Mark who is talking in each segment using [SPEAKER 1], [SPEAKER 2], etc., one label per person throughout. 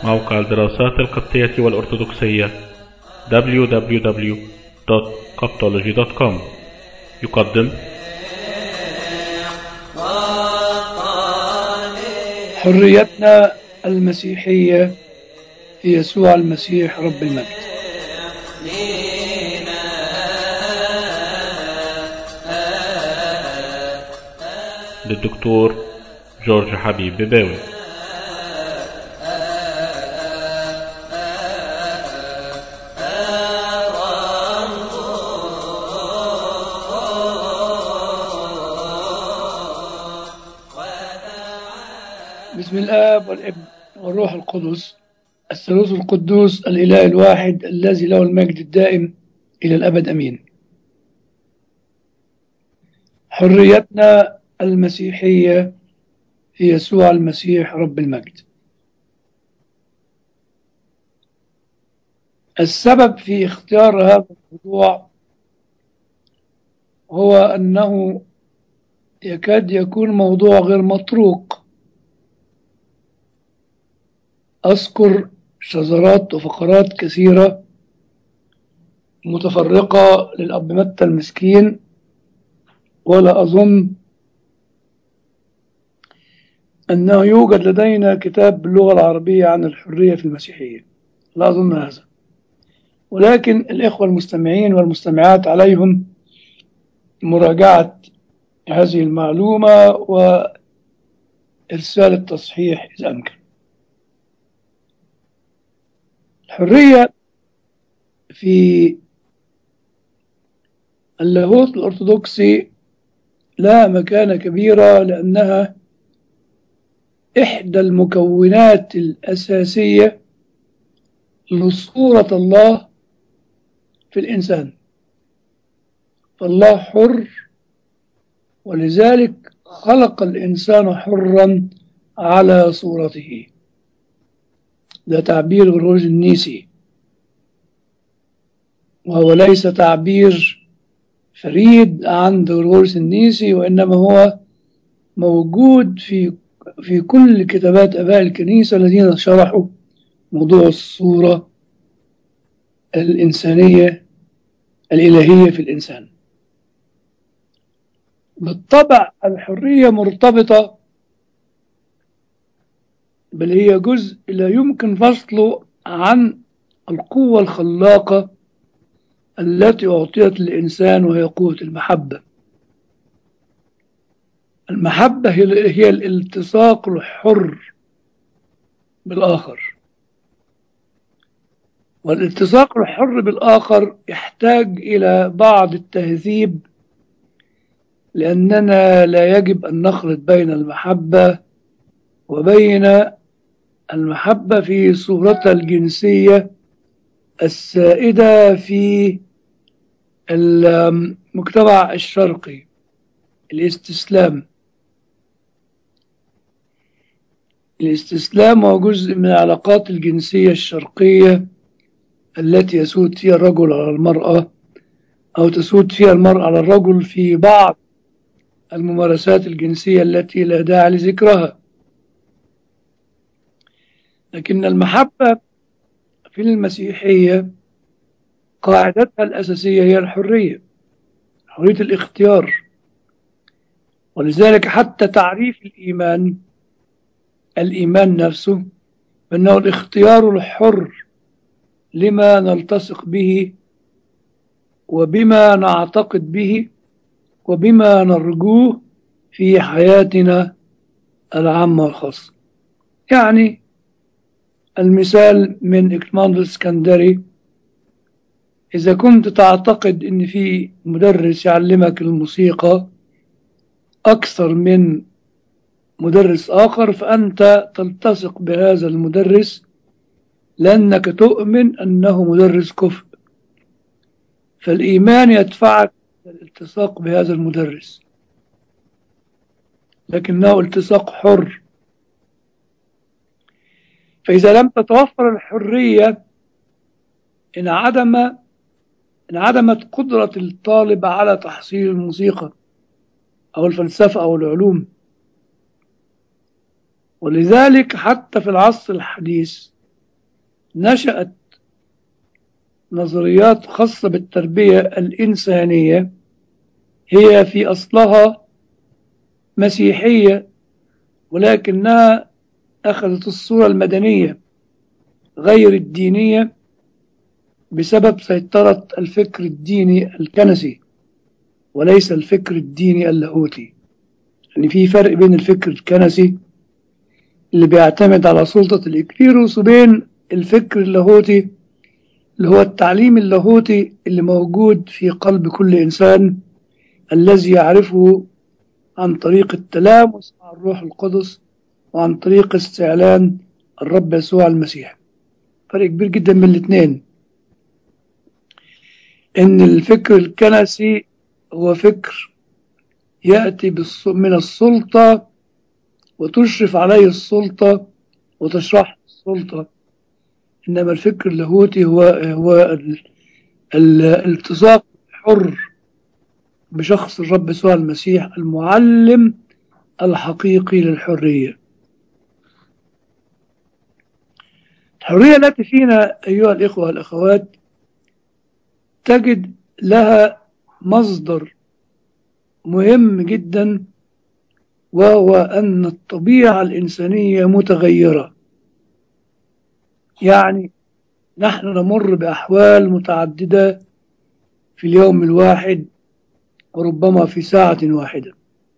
[SPEAKER 1] موقع الدراسات القبطية والأرثوذكسية www.coptology.com يقدم
[SPEAKER 2] حريتنا المسيحية في يسوع المسيح رب المجد
[SPEAKER 1] للدكتور جورج حبيب بباوي
[SPEAKER 2] بسم الآب والابن والروح القدس الثالوث القدوس الإله الواحد الذي له المجد الدائم إلى الأبد أمين حريتنا المسيحية في يسوع المسيح رب المجد السبب في اختيار هذا الموضوع هو أنه يكاد يكون موضوع غير مطروق أذكر شذرات وفقرات كثيرة متفرقة للأب متى المسكين ولا أظن أنه يوجد لدينا كتاب باللغة العربية عن الحرية في المسيحية لا أظن هذا ولكن الإخوة المستمعين والمستمعات عليهم مراجعة هذه المعلومة وإرسال التصحيح إذا أمكن الحرية في اللاهوت الأرثوذكسي لها مكانة كبيرة لأنها إحدى المكونات الأساسية لصورة الله في الإنسان فالله حر ولذلك خلق الإنسان حرا على صورته ده تعبير غروج النيسي وهو ليس تعبير فريد عند غروج النيسي وإنما هو موجود في في كل كتابات أباء الكنيسة الذين شرحوا موضوع الصورة الإنسانية الإلهية في الإنسان بالطبع الحرية مرتبطة بل هي جزء لا يمكن فصله عن القوة الخلاقة التي أعطيت للإنسان وهي قوة المحبة المحبة هي الالتصاق الحر بالآخر والالتصاق الحر بالآخر يحتاج إلى بعض التهذيب لأننا لا يجب أن نخلط بين المحبة وبين المحبة في صورتها الجنسية السائدة في المجتمع الشرقي الاستسلام الاستسلام هو جزء من العلاقات الجنسية الشرقية التي يسود فيها الرجل على المرأة أو تسود فيها المرأة على الرجل في بعض الممارسات الجنسية التي لا داعي لذكرها لكن المحبة في المسيحية قاعدتها الأساسية هي الحرية حرية الاختيار ولذلك حتى تعريف الإيمان الإيمان نفسه أنه الاختيار الحر لما نلتصق به وبما نعتقد به وبما نرجوه في حياتنا العامة والخاصة يعني المثال من إكماند الاسكندري إذا كنت تعتقد إن في مدرس يعلمك الموسيقى أكثر من مدرس آخر فأنت تلتصق بهذا المدرس لأنك تؤمن أنه مدرس كفء فالإيمان يدفعك الالتصاق بهذا المدرس لكنه التصاق حر فإذا لم تتوفر الحرية انعدم انعدمت قدرة الطالب على تحصيل الموسيقى أو الفلسفة أو العلوم ولذلك حتى في العصر الحديث نشأت نظريات خاصة بالتربية الإنسانية هي في أصلها مسيحية ولكنها أخذت الصورة المدنية غير الدينية بسبب سيطرة الفكر الديني الكنسي وليس الفكر الديني اللاهوتي يعني في فرق بين الفكر الكنسي اللي بيعتمد على سلطة الإكليروس وبين الفكر اللاهوتي اللي هو التعليم اللاهوتي اللي موجود في قلب كل إنسان الذي يعرفه عن طريق التلامس مع الروح القدس وعن طريق استعلان الرب يسوع المسيح فرق كبير جدا بين الاثنين ان الفكر الكنسي هو فكر يأتي من السلطة وتشرف عليه السلطة وتشرح السلطة إنما الفكر اللاهوتي هو هو الالتصاق الحر بشخص الرب يسوع المسيح المعلم الحقيقي للحرية الحرية التي فينا أيها الإخوة والأخوات تجد لها مصدر مهم جدا وهو أن الطبيعة الإنسانية متغيرة يعني نحن نمر بأحوال متعددة في اليوم الواحد وربما في ساعة واحدة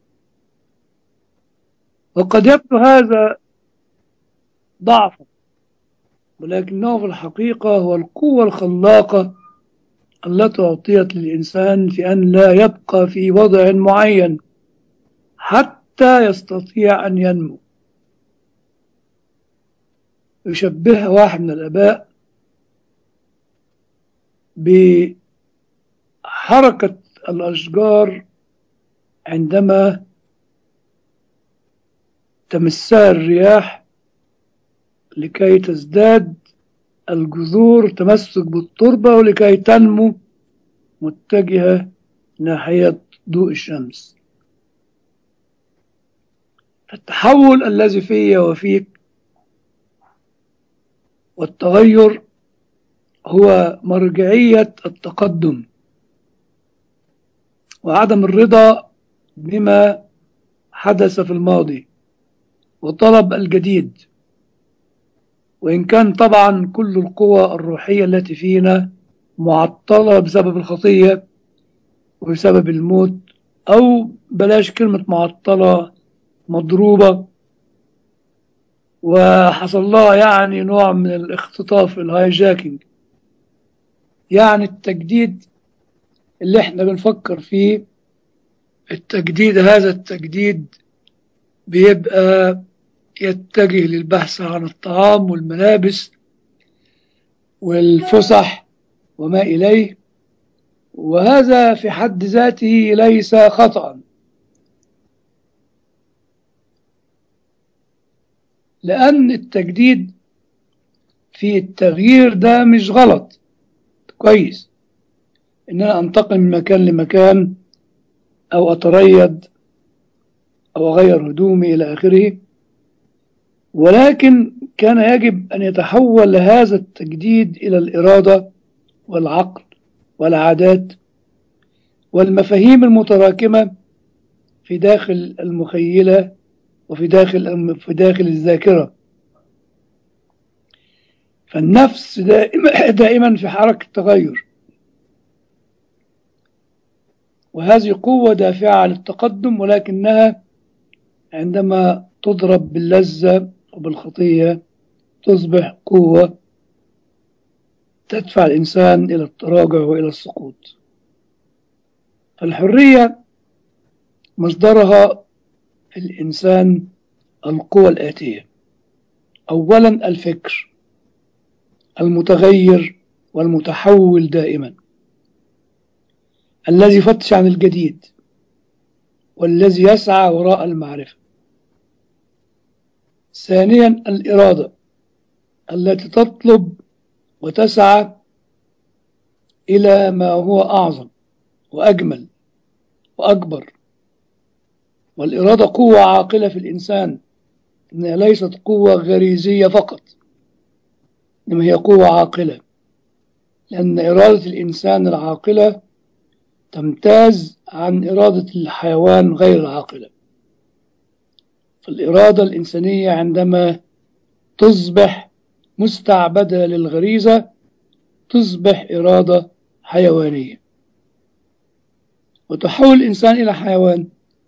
[SPEAKER 2] وقد يبدو هذا ضعفا ولكنه في الحقيقة هو القوة الخلاقة التي أعطيت للإنسان في أن لا يبقى في وضع معين حتى يستطيع أن ينمو يشبهها واحد من الآباء بحركة الأشجار عندما تمسها الرياح لكي تزداد الجذور تمسك بالتربة ولكي تنمو متجهة ناحية ضوء الشمس التحول الذي في وفيك والتغير هو مرجعية التقدم وعدم الرضا بما حدث في الماضي وطلب الجديد وإن كان طبعا كل القوى الروحية التي فينا معطلة بسبب الخطية وبسبب الموت أو بلاش كلمة معطلة مضروبة وحصل لها يعني نوع من الاختطاف الهايجاكينج يعني التجديد اللي احنا بنفكر فيه التجديد هذا التجديد بيبقى يتجه للبحث عن الطعام والملابس والفسح وما إليه وهذا في حد ذاته ليس خطأ لأن التجديد في التغيير ده مش غلط كويس إن أنا أنتقل من مكان لمكان أو أتريض أو أغير هدومي إلى آخره ولكن كان يجب أن يتحول هذا التجديد إلى الإرادة والعقل والعادات والمفاهيم المتراكمة في داخل المخيلة وفي داخل في داخل الذاكرة فالنفس دائما دائما في حركة تغير وهذه قوة دافعة للتقدم ولكنها عندما تضرب باللذة وبالخطية تصبح قوة تدفع الإنسان إلى التراجع وإلى السقوط الحرية مصدرها في الإنسان القوى الآتية أولا الفكر المتغير والمتحول دائما الذي يفتش عن الجديد والذي يسعى وراء المعرفة ثانيا الإرادة التي تطلب وتسعى إلى ما هو أعظم وأجمل وأكبر والإرادة قوة عاقلة في الإنسان إنها ليست قوة غريزية فقط إنما هي قوة عاقلة لأن إرادة الإنسان العاقلة تمتاز عن إرادة الحيوان غير العاقلة فالإرادة الإنسانية عندما تصبح مستعبدة للغريزة تصبح إرادة حيوانية وتحول الإنسان إلى حيوان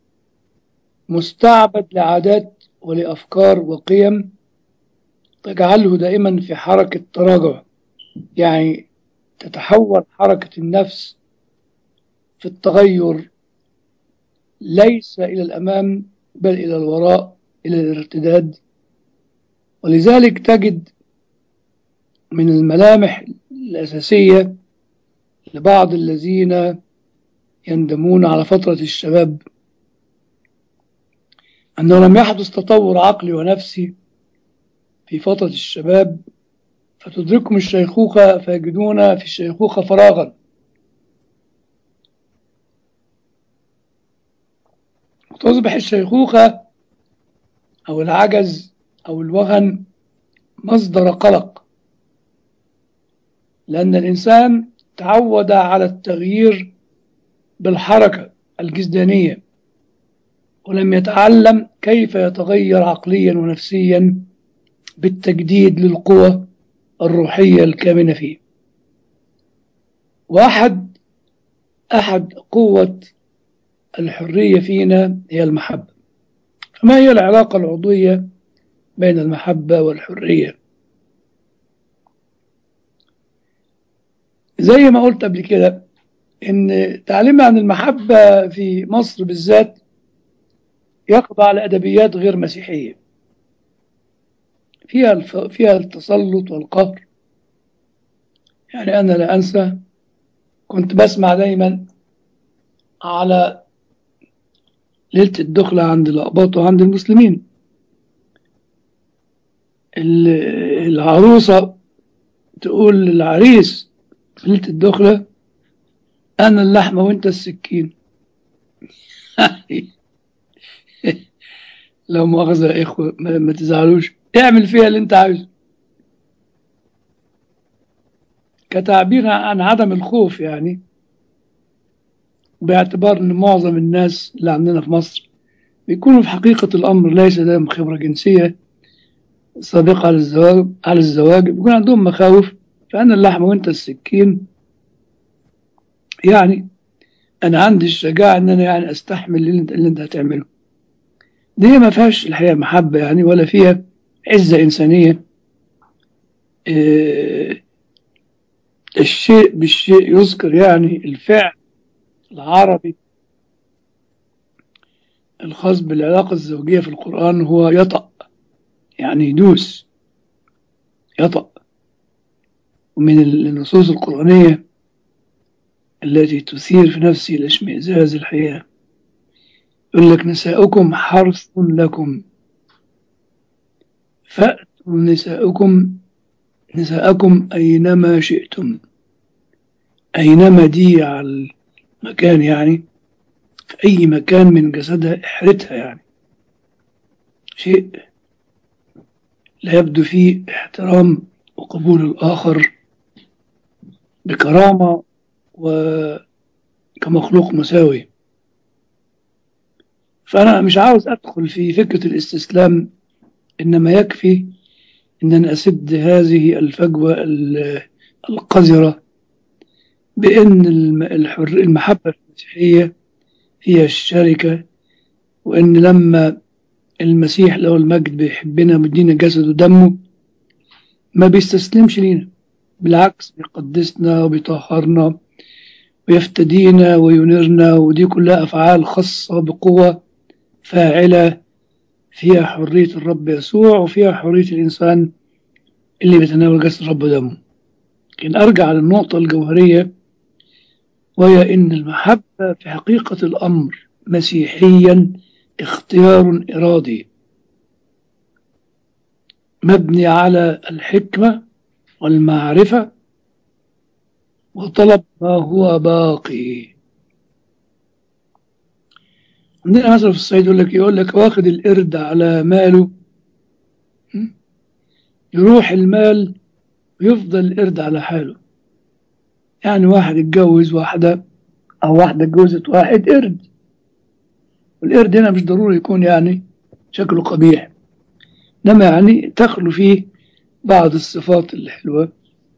[SPEAKER 2] مستعبد لعادات ولأفكار وقيم تجعله دائما في حركة تراجع يعني تتحول حركة النفس في التغير ليس إلى الأمام بل إلى الوراء إلى الارتداد ولذلك تجد من الملامح الأساسية لبعض الذين يندمون على فترة الشباب أنه لم يحدث تطور عقلي ونفسي في فترة الشباب فتدركهم الشيخوخة فيجدون في الشيخوخة فراغا وتصبح الشيخوخة أو العجز أو الوهن مصدر قلق لأن الإنسان تعود على التغيير بالحركة الجسدانية ولم يتعلم كيف يتغير عقليا ونفسيا بالتجديد للقوى الروحية الكامنة فيه وأحد أحد قوة الحرية فينا هي المحبة فما هي العلاقة العضوية بين المحبة والحرية زي ما قلت قبل كده إن تعليمنا عن المحبة في مصر بالذات يخضع لأدبيات غير مسيحية فيها الف... فيها التسلط والقهر يعني أنا لا أنسى كنت بسمع دايما على ليلة الدخلة عند الأقباط وعند المسلمين العروسة تقول للعريس في ليلة الدخلة أنا اللحمة وأنت السكين لو مؤاخذة يا إخوة ما, ما تزعلوش اعمل فيها اللي أنت عايزه كتعبير عن عدم الخوف يعني باعتبار ان معظم الناس اللي عندنا في مصر بيكونوا في حقيقة الأمر ليس لهم خبرة جنسية سابقة على الزواج على الزواج بيكون عندهم مخاوف فأنا اللحمة وأنت السكين يعني أنا عندي الشجاعة إن أنا يعني أستحمل اللي أنت, اللي انت هتعمله دي ما فيهاش الحقيقة محبة يعني ولا فيها عزة إنسانية إيه الشيء بالشيء يذكر يعني الفعل العربي الخاص بالعلاقة الزوجية في القرآن هو يطأ يعني يدوس يطأ ومن النصوص القرآنية التي تثير في نفسي الاشمئزاز الحياة يقول لك نساؤكم حرث لكم فأتوا نساؤكم نساءكم أينما شئتم أينما دي على المكان يعني في أي مكان من جسدها احرتها يعني شيء لا يبدو فيه احترام وقبول الآخر بكرامة وكمخلوق مساوي فأنا مش عاوز أدخل في فكرة الاستسلام إنما يكفي إن أنا أسد هذه الفجوة القذرة بأن الحر المحبة المسيحية هي الشركة وأن لما المسيح له المجد بيحبنا ومدينا جسده ودمه ما بيستسلمش لينا بالعكس بيقدسنا وبيطهرنا ويفتدينا وينيرنا ودي كلها أفعال خاصة بقوة فاعلة فيها حرية الرب يسوع وفيها حرية الإنسان اللي بيتناول جسد الرب ودمه لكن أرجع للنقطة الجوهرية وهي إن المحبة في حقيقة الأمر مسيحيا اختيار إرادي مبني على الحكمة والمعرفة وطلب ما هو باقي عندنا مثلا في الصعيد يقول لك يقول لك واخد القرد على ماله يروح المال ويفضل القرد على حاله يعني واحد اتجوز واحدة أو واحدة اتجوزت واحد قرد والقرد هنا مش ضروري يكون يعني شكله قبيح إنما يعني تخلو فيه بعض الصفات الحلوة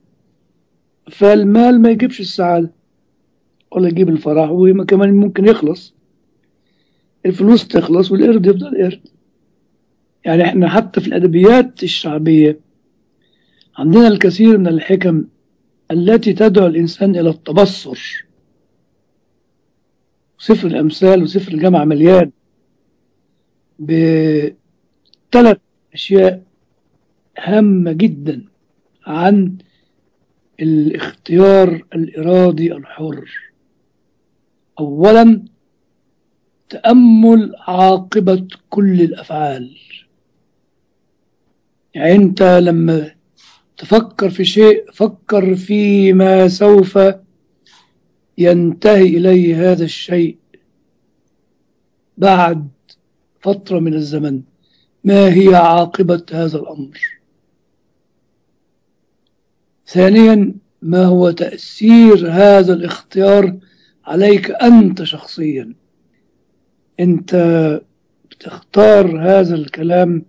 [SPEAKER 2] فالمال ما يجيبش السعادة ولا يجيب الفرح وكمان ممكن يخلص الفلوس تخلص والقرد يفضل قرد يعني احنا حتى في الأدبيات الشعبية عندنا الكثير من الحكم التي تدعو الإنسان إلى التبصر سفر الأمثال وسفر الجامعة مليان بثلاث أشياء هامة جدا عن الاختيار الإرادي الحر أولا تأمل عاقبة كل الأفعال يعني أنت لما تفكر في شيء فكر فيما سوف ينتهي إليه هذا الشيء بعد فترة من الزمن ما هي عاقبة هذا الأمر ثانيا ما هو تأثير هذا الاختيار عليك أنت شخصيا أنت بتختار هذا الكلام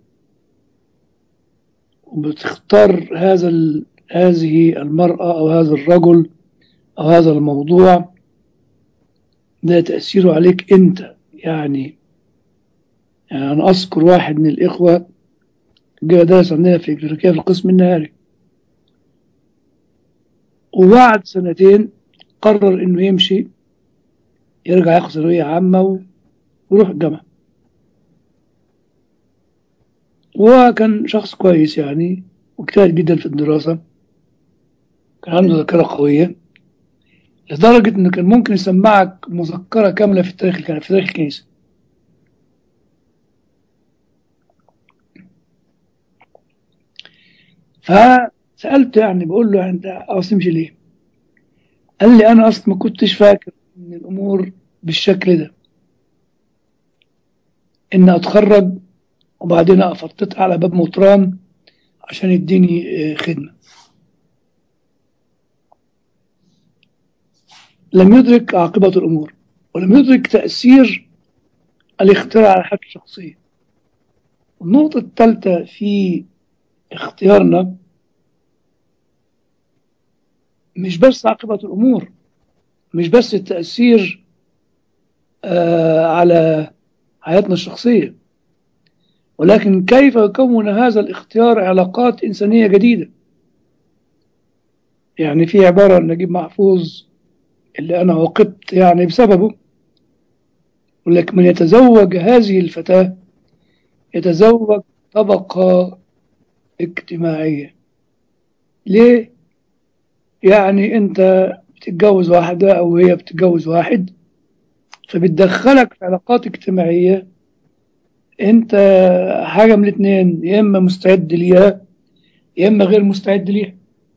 [SPEAKER 2] وبتختار هذا ال... هذه المرأة أو هذا الرجل أو هذا الموضوع ده تأثيره عليك أنت يعني يعني أنا أذكر واحد من الإخوة جاء درس عندنا في تركيا في القسم النهاري وبعد سنتين قرر إنه يمشي يرجع ياخد ثانوية عامة ويروح الجامعة وهو كان شخص كويس يعني واجتهد جدا في الدراسة كان عنده ذاكرة قوية لدرجة إنه كان ممكن يسمعك مذكرة كاملة في التاريخ كان في تاريخ الكنيسة فسألت يعني بقول له أنت عاوز تمشي ليه؟ قال لي أنا أصلا ما كنتش فاكر إن الأمور بالشكل ده إن أتخرج وبعدين أقف على باب مطران عشان يديني خدمة لم يدرك عاقبة الأمور ولم يدرك تأثير الاختراع على حياته الشخصية النقطة الثالثة في اختيارنا مش بس عاقبة الأمور مش بس التأثير آه على حياتنا الشخصية ولكن كيف يكون هذا الاختيار علاقات إنسانية جديدة يعني في عبارة نجيب محفوظ اللي أنا عوقبت يعني بسببه يقول لك من يتزوج هذه الفتاة يتزوج طبقة اجتماعية ليه؟ يعني أنت بتتجوز واحدة أو هي بتتجوز واحد فبتدخلك في علاقات اجتماعية أنت حاجة من الاثنين يا إما مستعد ليها يا إما غير مستعد ليها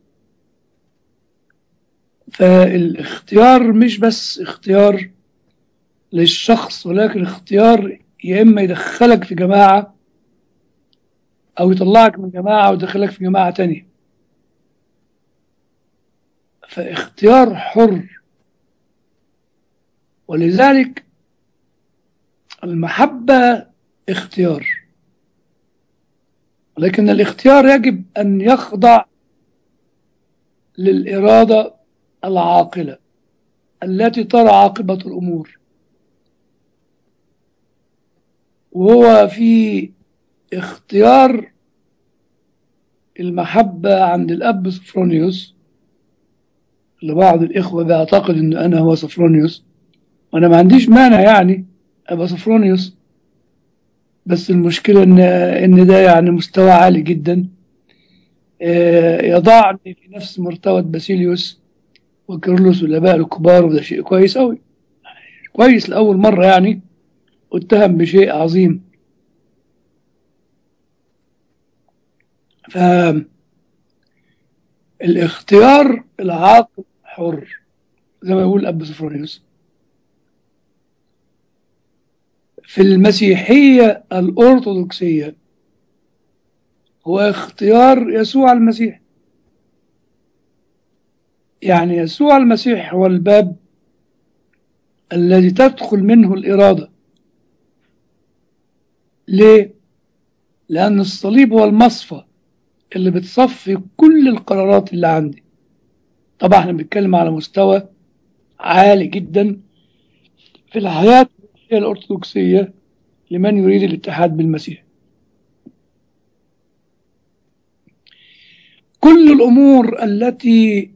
[SPEAKER 2] فالاختيار مش بس اختيار للشخص ولكن اختيار يا إما يدخلك في جماعة أو يطلعك من جماعة ويدخلك في جماعة تانية فاختيار حر ولذلك المحبة اختيار ولكن الاختيار يجب أن يخضع للإرادة العاقلة التي ترى عاقبة الأمور وهو في اختيار المحبة عند الأب سفرونيوس لبعض الإخوة بيعتقد أن أنا هو سفرونيوس وأنا ما عنديش مانع يعني أبقى سفرونيوس بس المشكلة إن إن ده يعني مستوى عالي جدا يضعني في نفس مرتبة باسيليوس وكيرلس والآباء الكبار وده شيء كويس أوي كويس لأول مرة يعني اتهم بشيء عظيم فالاختيار العاقل حر زي ما يقول أب سفرونيوس في المسيحية الأرثوذكسية هو اختيار يسوع المسيح يعني يسوع المسيح هو الباب الذي تدخل منه الإرادة ليه؟ لأن الصليب هو المصفى اللي بتصفي كل القرارات اللي عندي طبعا احنا بنتكلم على مستوى عالي جدا في الحياة الأرثوذكسية لمن يريد الاتحاد بالمسيح كل الأمور التي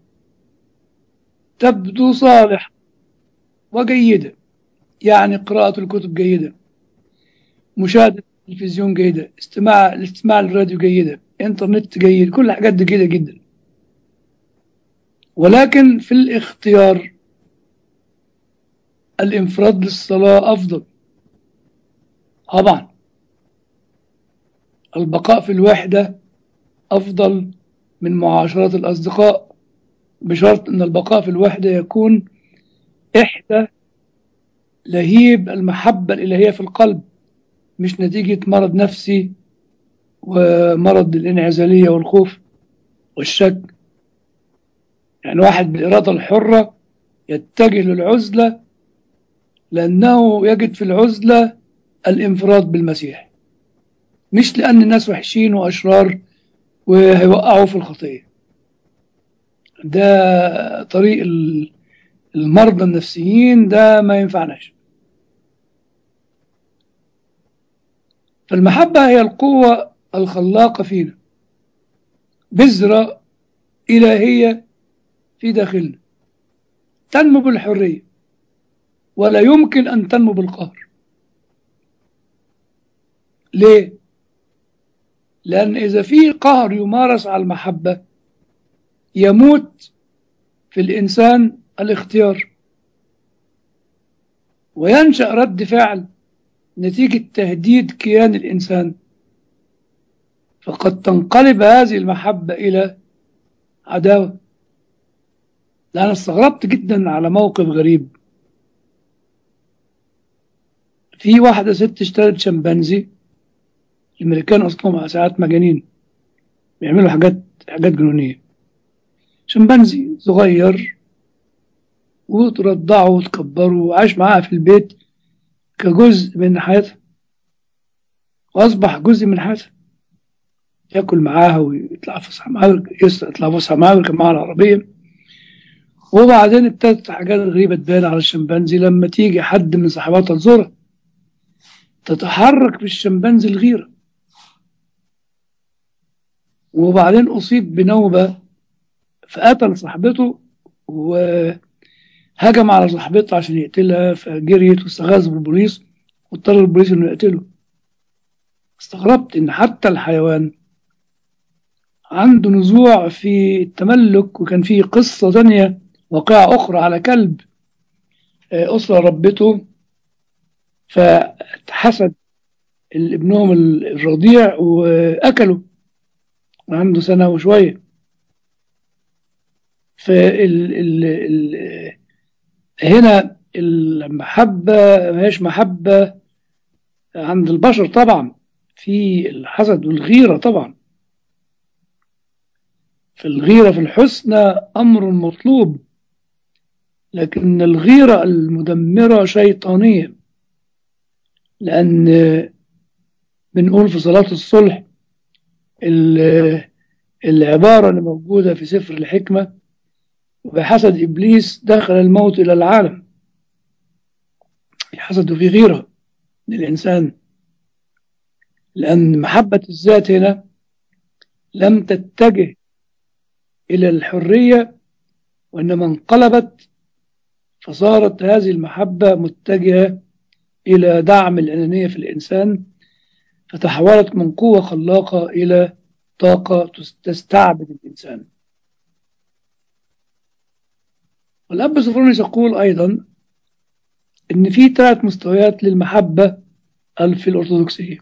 [SPEAKER 2] تبدو صالحة وجيدة يعني قراءة الكتب جيدة مشاهدة التلفزيون جيدة استماع الاستماع للراديو جيدة انترنت جيد كل الحاجات دي جيدة جدا ولكن في الاختيار الانفراد للصلاة أفضل طبعا البقاء في الوحدة أفضل من معاشرة الأصدقاء بشرط أن البقاء في الوحدة يكون إحدى لهيب المحبة الإلهية في القلب مش نتيجة مرض نفسي ومرض الانعزالية والخوف والشك يعني واحد بالإرادة الحرة يتجه للعزلة لأنه يجد في العزلة الانفراد بالمسيح مش لأن الناس وحشين وأشرار وهيوقعوا في الخطية ده طريق المرضى النفسيين ده ما ينفعناش فالمحبة هي القوة الخلاقة فينا بذرة إلهية في داخلنا تنمو بالحرية ولا يمكن أن تنمو بالقهر ليه؟ لأن إذا في قهر يمارس على المحبة يموت في الإنسان الاختيار وينشأ رد فعل نتيجة تهديد كيان الإنسان فقد تنقلب هذه المحبة إلى عداوة لأن استغربت جدا على موقف غريب في واحدة ست اشترت شمبانزي الأمريكان أصلهم ساعات مجانين بيعملوا حاجات حاجات جنونية شمبانزي صغير وترضعه وتكبره وعاش معاها في البيت كجزء من حياتها وأصبح جزء من حياتها ياكل معاها ويطلع فسحة معاها يطلع فسحة معاها ويركب معاها العربية وبعدين ابتدت حاجات غريبة تبان على الشمبانزي لما تيجي حد من صاحباتها تزورها تتحرك في الشمبانزي الغيرة وبعدين أصيب بنوبة فقتل صاحبته وهجم على صاحبته عشان يقتلها فجريت واستغاث بالبوليس واضطر البوليس انه يقتله استغربت ان حتى الحيوان عنده نزوع في التملك وكان في قصة ثانية واقعة أخرى على كلب أسرة ربته فحسد ابنهم الرضيع وأكله عنده سنة وشوية فال ال ال هنا المحبة ماهيش محبة عند البشر طبعا في الحسد والغيرة طبعا فالغيرة في الحسنى أمر مطلوب لكن الغيرة المدمرة شيطانية لأن بنقول في صلاة الصلح العبارة اللي موجودة في سفر الحكمة وبحسد إبليس دخل الموت إلى العالم حسد في غيرة للإنسان لأن محبة الذات هنا لم تتجه إلى الحرية وإنما انقلبت فصارت هذه المحبة متجهة إلى دعم الأنانية في الإنسان فتحولت من قوة خلاقة إلى طاقة تستعبد الإنسان والأب سوفرونيس يقول أيضا إن في ثلاث مستويات للمحبة في الأرثوذكسية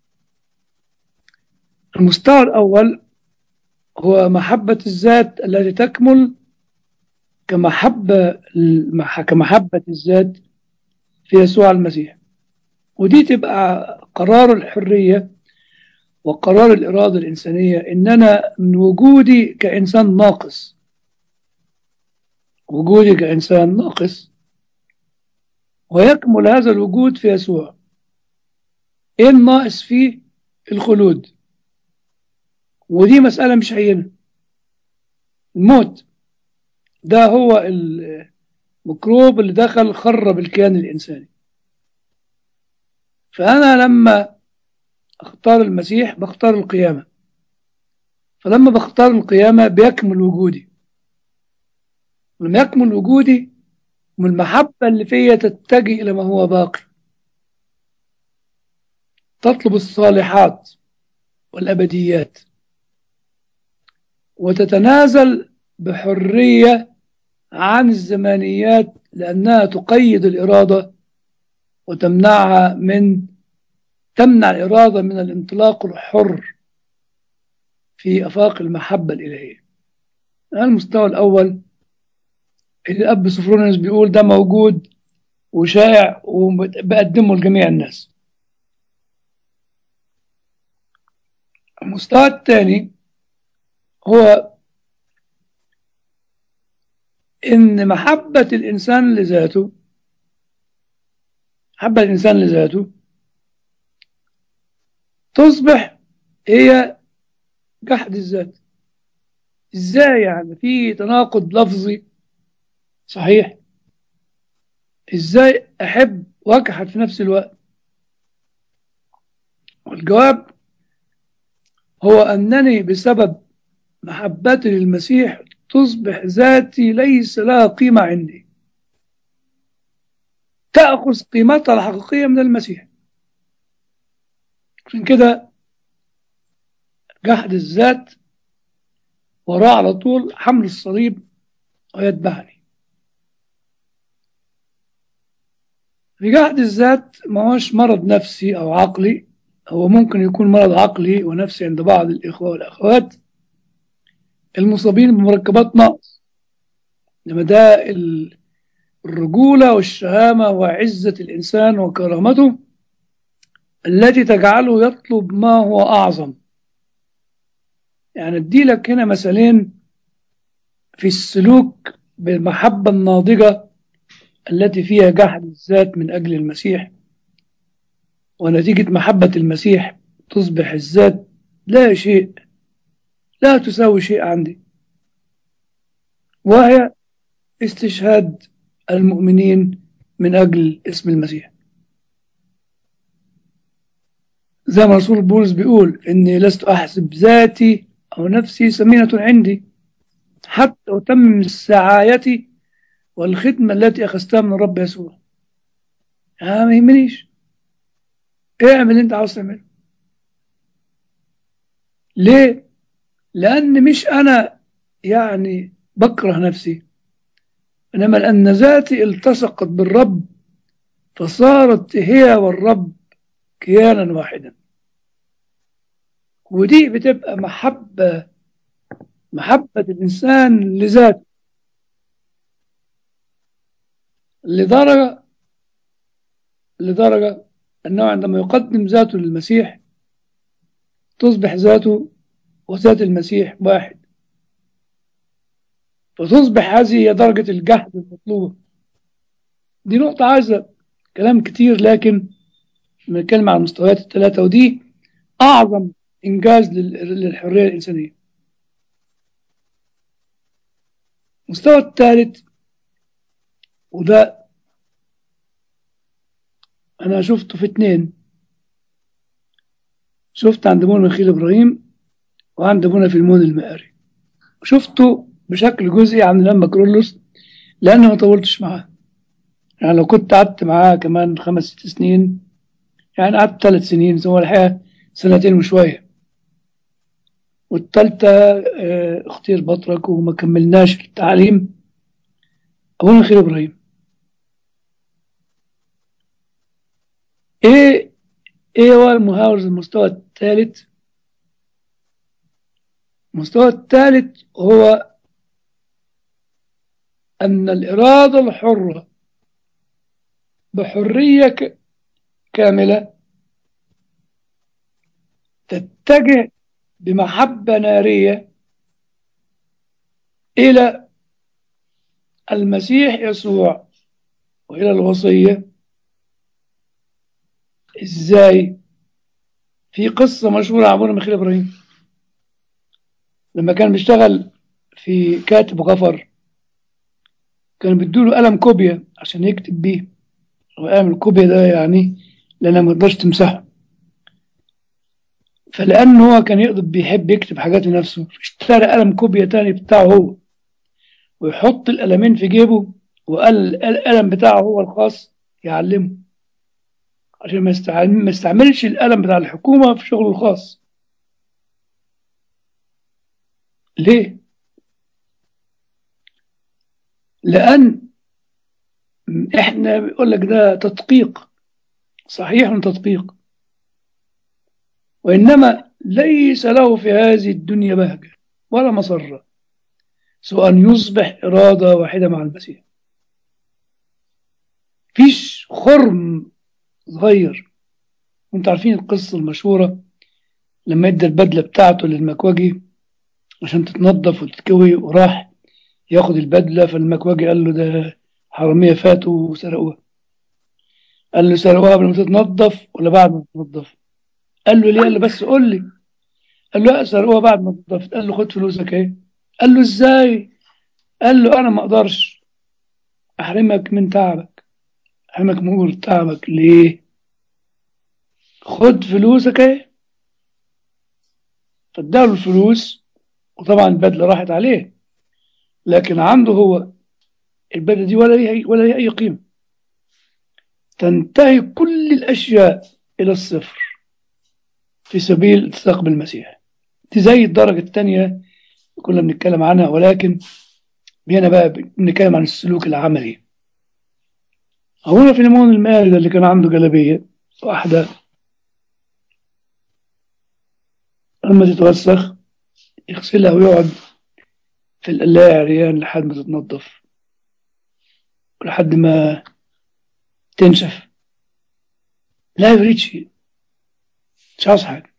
[SPEAKER 2] المستوى الأول هو محبة الذات التي تكمل كمحبة كمحبة الذات في يسوع المسيح ودي تبقى قرار الحرية وقرار الإرادة الإنسانية إن أنا من وجودي كإنسان ناقص وجودي كإنسان ناقص ويكمل هذا الوجود في يسوع إيه الناقص فيه الخلود ودي مسألة مش هينة الموت ده هو الميكروب اللي دخل خرب الكيان الإنساني فأنا لما أختار المسيح بختار القيامة فلما بختار القيامة بيكمل وجودي لما يكمل وجودي من المحبة اللي فيا تتجه إلى ما هو باقي تطلب الصالحات والأبديات وتتنازل بحرية عن الزمانيات لأنها تقيد الإرادة وتمنعها من تمنع الإرادة من الانطلاق الحر في أفاق المحبة الإلهية المستوى الأول الأب سفرونيوس بيقول ده موجود وشائع وبقدمه لجميع الناس المستوى الثاني هو إن محبة الإنسان لذاته محبة الإنسان لذاته تصبح هي جحد الذات ازاي يعني في تناقض لفظي صحيح ازاي احب واجحد في نفس الوقت والجواب هو انني بسبب محبتي للمسيح تصبح ذاتي ليس لها قيمة عندي تأخذ قيمتها الحقيقية من المسيح عشان كده جحد الذات وراه على طول حمل الصليب ويتبعني في جحد الذات ما هوش مرض نفسي أو عقلي هو ممكن يكون مرض عقلي ونفسي عند بعض الإخوة والأخوات المصابين بمركبات نقص لما ده الرجولة والشهامة وعزة الإنسان وكرامته التي تجعله يطلب ما هو أعظم يعني ادي لك هنا مثالين في السلوك بالمحبة الناضجة التي فيها جحد الذات من أجل المسيح ونتيجة محبة المسيح تصبح الذات لا شيء لا تساوي شيء عندي وهي استشهاد المؤمنين من أجل اسم المسيح زي ما رسول بولس بيقول إني لست أحسب ذاتي أو نفسي سمينة عندي حتى أتمم السعاية والخدمة التي أخذتها من الرب يسوع آه ما يهمنيش اعمل اللي انت عاوز تعمله ليه لأن مش أنا يعني بكره نفسي إنما لأن ذاتي التصقت بالرب فصارت هي والرب كيانا واحدا ودي بتبقى محبة محبة الإنسان لذاته لدرجة لدرجة أنه عندما يقدم ذاته للمسيح تصبح ذاته وذات المسيح واحد فتصبح هذه هي درجة الجهد المطلوبة دي نقطة عايزة كلام كتير لكن بنتكلم على المستويات الثلاثة ودي أعظم إنجاز للحرية الإنسانية المستوى الثالث وده أنا شفته في اتنين شفت عند ابونا مخيل إبراهيم وعند ابونا فيلمون المقاري شفته بشكل جزئي عند لما كرولوس لأنه ما طولتش معاه يعني لو كنت قعدت معاه كمان خمس ست سنين يعني قعدت ثلاث سنين هو الحقيقة سنتين وشوية والتالتة اختير بطرك وما كملناش التعليم أبونا خير إبراهيم إيه إيه هو المهاورز المستوى الثالث المستوى الثالث هو أن الإرادة الحرة بحرية كاملة تتجه بمحبة نارية إلى المسيح يسوع وإلى الوصية إزاي في قصة مشهورة عن أبونا ميخائيل إبراهيم لما كان بيشتغل في كاتب غفر كان بيدوله قلم كوبيا عشان يكتب بيه وقلم الكوبيا ده يعني لأنها ما تقدرش تمسحه فلأنه هو كان يقدر بيحب يكتب حاجات لنفسه اشترى قلم كوبيا تاني بتاعه هو ويحط القلمين في جيبه وقال القلم بتاعه هو الخاص يعلمه عشان ما يستعمل ما يستعملش القلم بتاع الحكومة في شغله الخاص ليه؟ لأن احنا بيقول لك ده تدقيق صحيح من تدقيق وإنما ليس له في هذه الدنيا بهجة ولا مسرة سوى أن يصبح إرادة واحدة مع المسيح فيش خرم صغير وانت عارفين القصة المشهورة لما ادى البدلة بتاعته للمكواجي عشان تتنظف وتتكوي وراح ياخد البدلة فالمكواجي قال له ده حرامية فاتوا وسرقوها قال له سرقوها قبل ما تتنظف ولا بعد ما تتنظف قال له ليه قال له بس قول لي قال له لا سرقوها بعد ما تتنظف قال له خد فلوسك ايه قال له ازاي قال له انا ما اقدرش احرمك من تعبك احرمك من أجر تعبك ليه خد فلوسك ايه فاداله الفلوس وطبعا البدله راحت عليه لكن عنده هو البدله دي ولا ليها ولا ليها اي قيمه تنتهي كل الاشياء الى الصفر في سبيل الالتصاق بالمسيح دي زي الدرجه الثانيه كنا بنتكلم عنها ولكن هنا بقى بنتكلم عن السلوك العملي هنا في ليمون المائل اللي كان عنده جلابيه واحده لما تتوسخ يغسلها ويقعد في القلاية عريان لحد ما تتنضف ولحد ما تنشف لا يريد شيء مش عاوز حاجة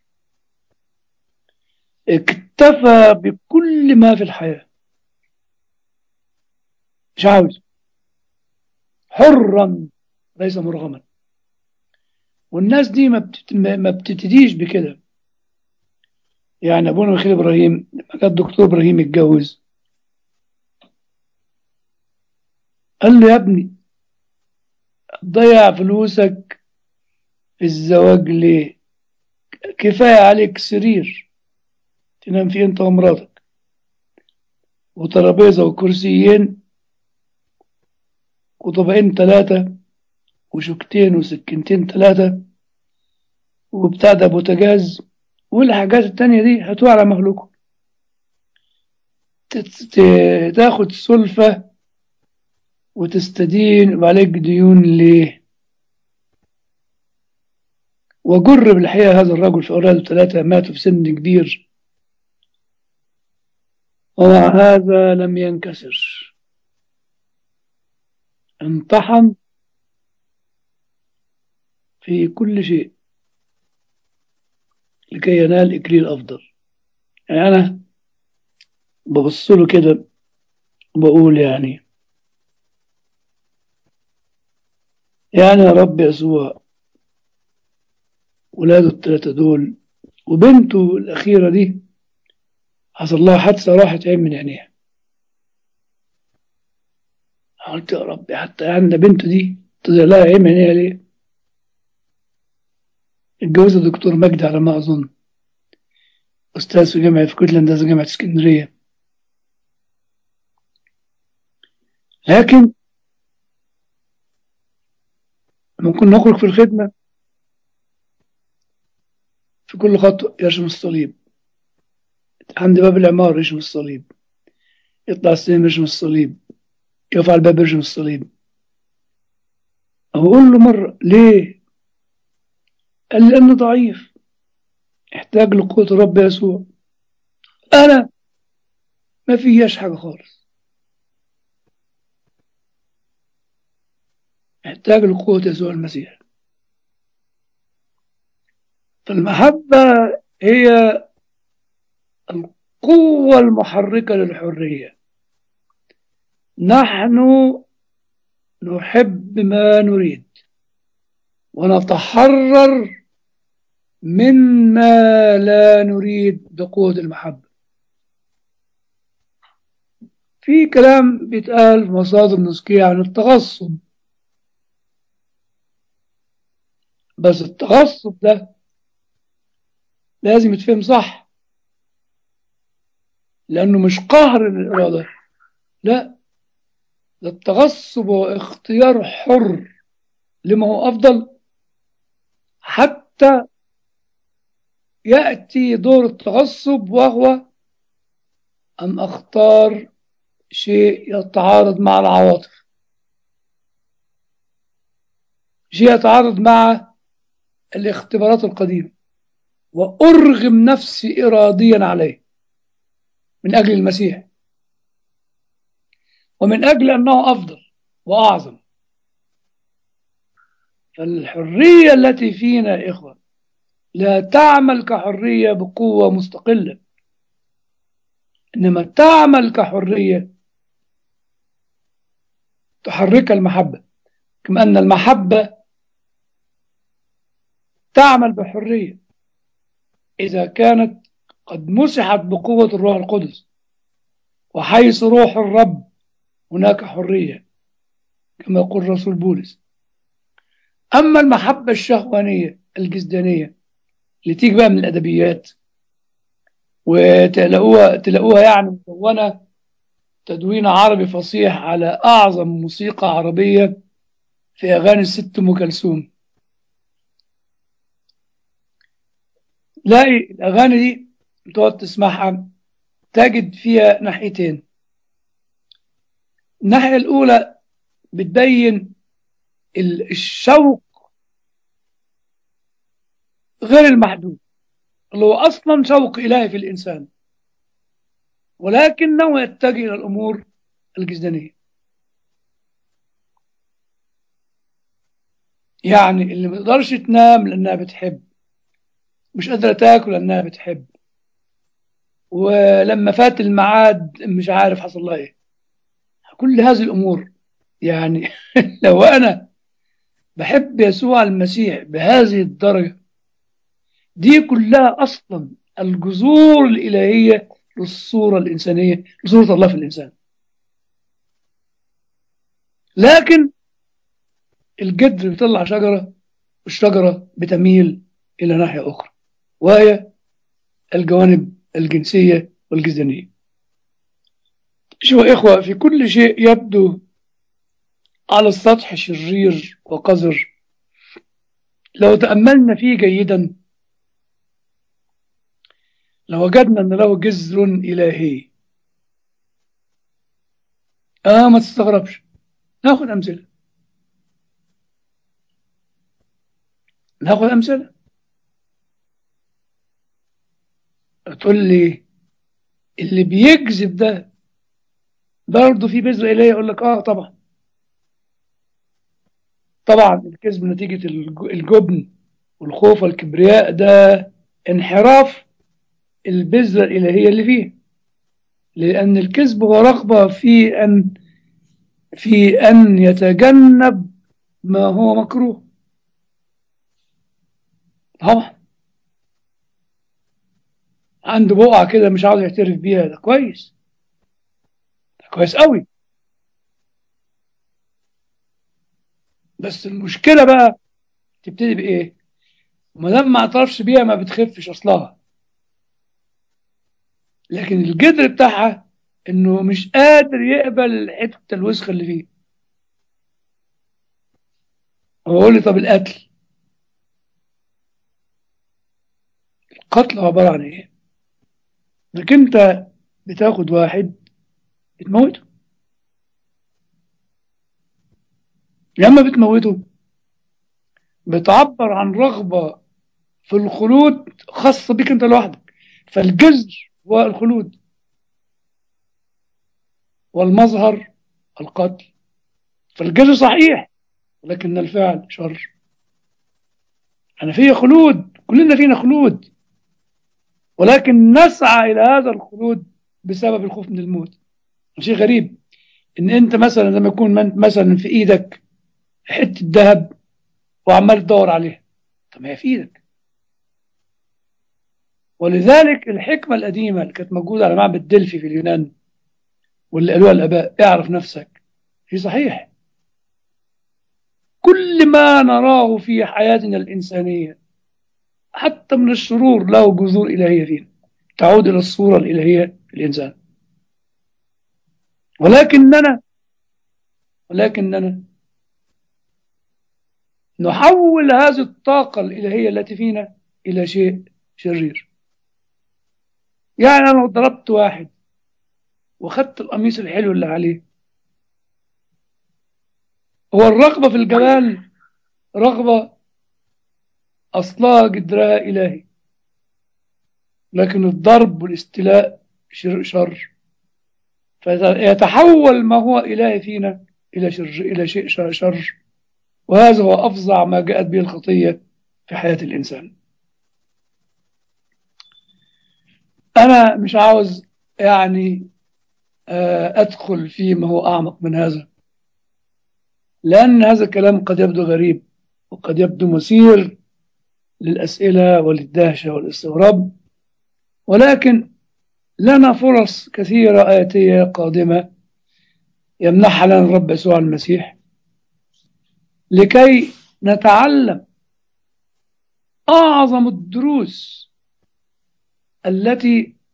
[SPEAKER 2] اكتفى بكل ما في الحياة مش عاوز حرا ليس مرغما والناس دي ما بتت- ما بتبتديش بكده يعني ابونا ميخائيل ابراهيم لما كان الدكتور ابراهيم يتجوز قال له يا ابني ضيع فلوسك في الزواج ليه كفاية عليك سرير تنام فيه انت ومراتك وترابيزة وكرسيين وطبقين ثلاثة وشوكتين وسكينتين ثلاثة وبتاع ده بوتاجاز والحاجات التانية دي هتوع على مهلكه تت- ت- تاخد سلفة وتستدين وعليك ديون ليه وجر بالحقيقة هذا الرجل في أولاده ثلاثة ماتوا في سن كبير ومع هذا لم ينكسر انطحن في كل شيء لكي ينال إكليل أفضل يعني أنا ببص له كده وبقول يعني يعني يا رب يسوع ولاده الثلاثة دول وبنته الأخيرة دي حصل لها حادثة راحت عين من عينيها قلت يا رب حتى يعني ده بنته دي طلع لها عين من عينيها ليه؟ اتجوزها دكتور مجدي على ما أظن أستاذ في جامعة في كلية هندسة جامعة اسكندرية لكن ممكن نخرج في الخدمة في كل خطوة يرسم الصليب عند باب العمار يرسم الصليب يطلع السلم يرسم الصليب يقف على الباب يرسم الصليب أقول له مرة ليه؟ قال لي لأنه ضعيف احتاج لقوة الرب يسوع أنا ما فيهاش حاجة خالص احتاج لقوة يسوع المسيح فالمحبة هي القوة المحركة للحرية نحن نحب ما نريد ونتحرر مما لا نريد بقوة المحبة في كلام بيتقال في مصادر نسكية عن التغصب بس التغصب ده لازم يتفهم صح لأنه مش قهر للإرادة لا ده التغصب هو اختيار حر لما هو أفضل حتى يأتي دور التغصب وهو أن أختار شيء يتعارض مع العواطف شيء يتعارض مع الاختبارات القديمة وأرغم نفسي إراديا عليه من أجل المسيح ومن أجل أنه أفضل وأعظم فالحرية التي فينا يا إخوة لا تعمل كحرية بقوة مستقلة إنما تعمل كحرية تحرك المحبة كما أن المحبة تعمل بحرية إذا كانت قد مسحت بقوة الروح القدس وحيث روح الرب هناك حرية كما يقول رسول بولس أما المحبة الشهوانية الجسدانية اللي تيجي بقى من الأدبيات وتلاقوها تلاقوها يعني مدونة تدوين عربي فصيح على أعظم موسيقى عربية في أغاني الست أم كلثوم تلاقي الأغاني دي تقعد تسمعها تجد فيها ناحيتين الناحية الأولى بتبين الشوق غير المحدود اللي هو أصلا شوق إلهي في الإنسان ولكنه يتجه إلى الأمور الجسدانية يعني اللي ما تقدرش تنام لأنها بتحب مش قادرة تاكل لأنها بتحب ولما فات الميعاد مش عارف حصل لها ايه كل هذه الأمور يعني لو أنا بحب يسوع المسيح بهذه الدرجة دي كلها أصلا الجذور الإلهية للصورة الإنسانية لصورة الله في الإنسان لكن الجدر بيطلع شجرة والشجرة بتميل إلى ناحية أخرى وهي الجوانب الجنسية والجسدانية شو إخوة في كل شيء يبدو على السطح شرير وقذر لو تأملنا فيه جيدا لوجدنا أن له جذر إلهي آه ما تستغربش ناخد أمثلة ناخد أمثلة تقول لي اللي بيكذب ده برضه في بذرة إلهي يقول لك آه طبعا طبعا الكذب نتيجة الجبن والخوف والكبرياء ده انحراف البذرة الإلهية اللي فيه لأن الكذب هو رغبة في أن في أن يتجنب ما هو مكروه طبعا عنده بقعة كده مش عاوز يعترف بيها ده كويس ده كويس قوي بس المشكلة بقى تبتدي بإيه؟ ما دام ما اعترفش بيها ما بتخفش أصلها لكن الجذر بتاعها إنه مش قادر يقبل حتة الوسخة اللي فيه هو يقول لي طب القتل القتل عبارة عن إيه؟ إنك أنت بتاخد واحد بتموته لما بتموته بتعبر عن رغبة في الخلود خاصة بك أنت لوحدك فالجذر هو الخلود والمظهر القتل فالجذر صحيح ولكن الفعل شر أنا فيا خلود كلنا فينا خلود ولكن نسعى إلى هذا الخلود بسبب الخوف من الموت شيء غريب ان انت مثلا لما يكون من- مثلا في ايدك حته ذهب وعمال تدور عليها طب ما هي في ايدك ولذلك الحكمه القديمه اللي كانت موجوده على معبد دلفي في اليونان واللي قالوها الاباء اعرف نفسك هي صحيح كل ما نراه في حياتنا الانسانيه حتى من الشرور له جذور الهيه فينا تعود الى الصوره الالهيه في الانسان ولكننا ولكننا نحول هذه الطاقة الإلهية التي فينا إلى شيء شرير يعني أنا لو ضربت واحد وخدت القميص الحلو اللي عليه هو الرغبة في الجمال رغبة أصلها جدرها إلهي لكن الضرب والاستيلاء شر, شر فيتحول ما هو إلهي فينا إلى شر إلى شيء شر, شر وهذا هو أفظع ما جاءت به الخطية في حياة الإنسان أنا مش عاوز يعني آه، أدخل فيما هو أعمق من هذا لأن هذا الكلام قد يبدو غريب وقد يبدو مثير للأسئلة وللدهشة والاستغراب ولكن لنا فرص كثيرة آتية قادمة يمنحها لنا الرب يسوع المسيح لكي نتعلم أعظم الدروس التي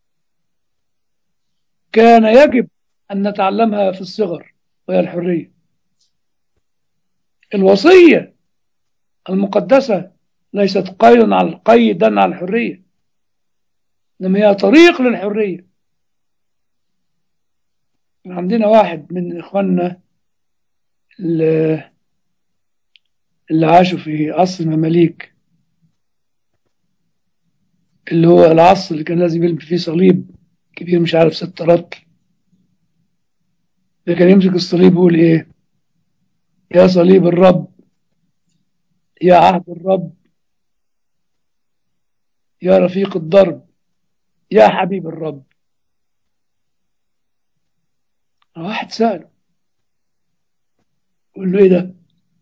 [SPEAKER 2] كان يجب أن نتعلمها في الصغر وهي الحرية الوصية المقدسة ليست قيدا على قيدا على الحرية إنما هي طريق للحرية عندنا واحد من إخواننا اللي اللي عاشوا في عصر المماليك اللي هو العصر اللي كان لازم يلبس فيه صليب كبير مش عارف ست رطل ده كان يمسك الصليب يقول ايه يا صليب الرب يا عهد الرب يا رفيق الضرب يا حبيب الرب واحد سأله قال له ايه ده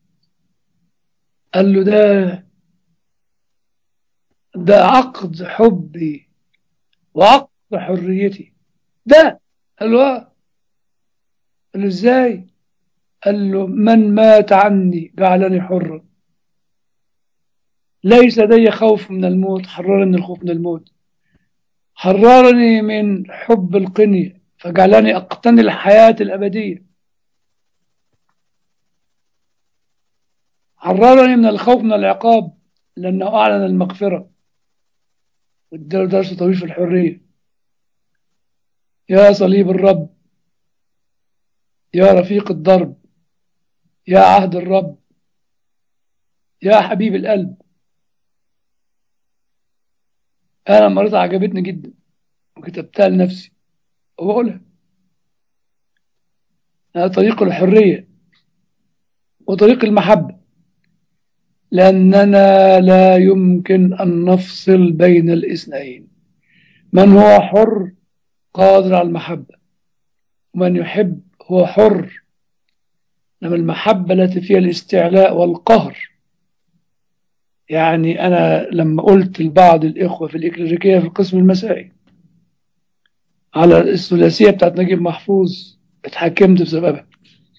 [SPEAKER 2] قال له ده ده عقد حبي وعقد حريتي ده قال له آه. قال له ازاي قال له من مات عني جعلني حرا ليس لدي خوف من الموت حررني من الخوف من الموت حررني من حب القنية فجعلني أقتني الحياة الأبدية حررني من الخوف من العقاب لأنه أعلن المغفرة واداله درس طويل في الحرية يا صليب الرب يا رفيق الضرب يا عهد الرب يا حبيب القلب أنا مرة عجبتني جدا وكتبتها لنفسي وبقولها هذا طريق الحرية وطريق المحبة لأننا لا يمكن أن نفصل بين الاثنين من هو حر قادر على المحبة ومن يحب هو حر إنما المحبة التي فيها الاستعلاء والقهر يعني أنا لما قلت لبعض الإخوة في الإكليريكية في القسم المسائي على الثلاثية بتاعت نجيب محفوظ اتحكمت بسببها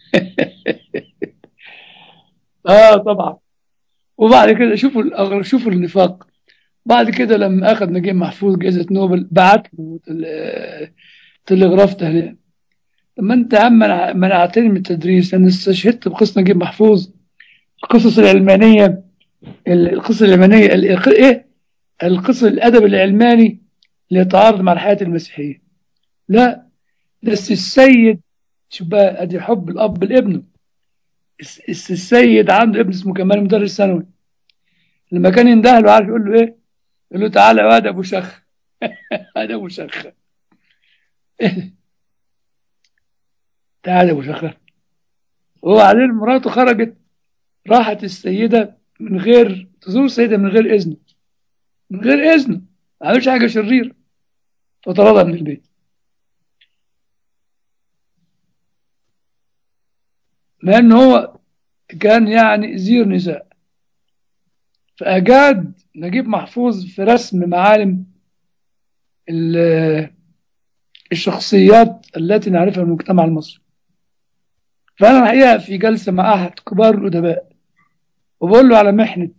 [SPEAKER 2] اه طبعا وبعد كده شوفوا الأغر... شوفوا النفاق بعد كده لما اخذ نجيب محفوظ جائزة نوبل بعت له تل- تلغراف تهنئة لما انت يا عم منع- منعتني من التدريس لان استشهدت بقصة نجيب محفوظ القصص العلمانية ال- القصة العلمانية ال- الق- ايه القصة الادب العلماني اللي يتعارض مع الحياة المسيحية لا ده الس- السيد شوف بقى ادي حب الاب لابنه الس- الس- السيد عنده ابن اسمه كمال مدرس ثانوي لما كان ينده له عارف يقول له ايه؟ يقول له تعالى يا واد ابو شخ هذا ابو شخ تعالى يا ابو شخ وبعدين مراته خرجت راحت السيده من غير تزور السيده من غير اذنه من غير اذنه ما عملش حاجه شريره فطردها من البيت مع أنه هو كان يعني زير نساء فأجاد نجيب محفوظ في رسم معالم ال- الشخصيات التي نعرفها في المجتمع المصري فأنا الحقيقة في جلسة مع أحد كبار الأدباء وبقول له على محنة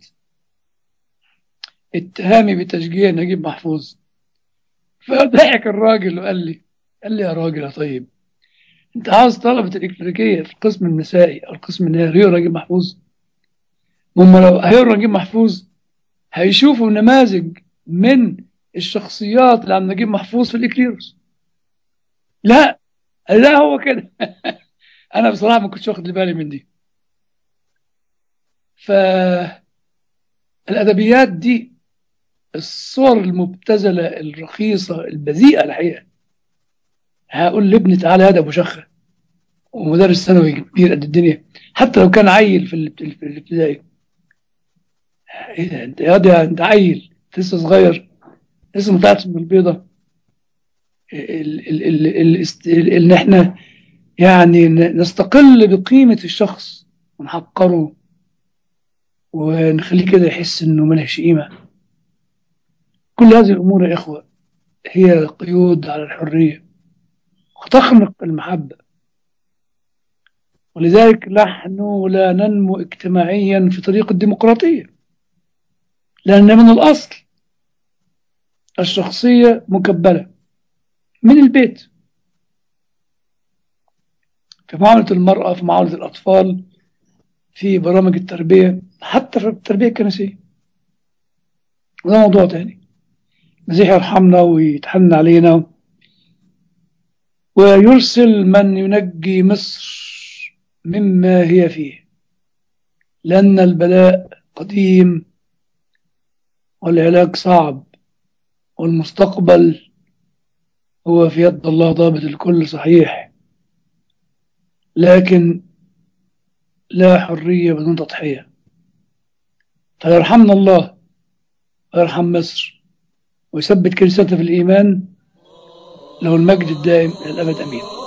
[SPEAKER 2] اتهامي بتشجيع نجيب محفوظ فضحك الراجل وقال لي قال لي يا راجل يا طيب انت عاوز طلبة الإكليريكية في القسم النسائي أو القسم النهائي يقرا نجيب محفوظ هم لو هيقرا نجيب محفوظ هيشوفوا نماذج من الشخصيات اللي عند نجيب محفوظ في الإكليروس لا لا هو كده أنا بصراحة ما كنتش واخد بالي من دي فالأدبيات دي الصور المبتذلة الرخيصة البذيئة الحقيقة هقول لابني تعالى يا ده ابو شخه ومدرس ثانوي كبير قد الدنيا حتى لو كان عيل في الابت- في الابتدائي ايه ده انت يا ده انت عيل أنت لسه صغير لسه ما طلعتش من البيضه ال- ال- ال- ال- است- ال- ان احنا يعني ن- نستقل بقيمه الشخص ونحقره ونخليه كده يحس انه ملهش قيمه كل هذه الامور يا اخوه هي قيود على الحريه وتخنق المحبه ولذلك نحن لا ننمو اجتماعيا في طريق الديمقراطية لأن من الأصل الشخصية مكبلة من البيت في معاملة المرأة في معاملة الأطفال في برامج التربية حتى في التربية الكنسية وده موضوع تاني المسيح يرحمنا ويتحنن علينا ويرسل من ينجي مصر مما هي فيه لأن البلاء قديم والعلاج صعب والمستقبل هو في يد الله ضابط الكل صحيح لكن لا حرية بدون تضحية فيرحمنا الله ويرحم مصر ويثبت كنيسته في الإيمان له المجد الدائم إلى الأبد أمين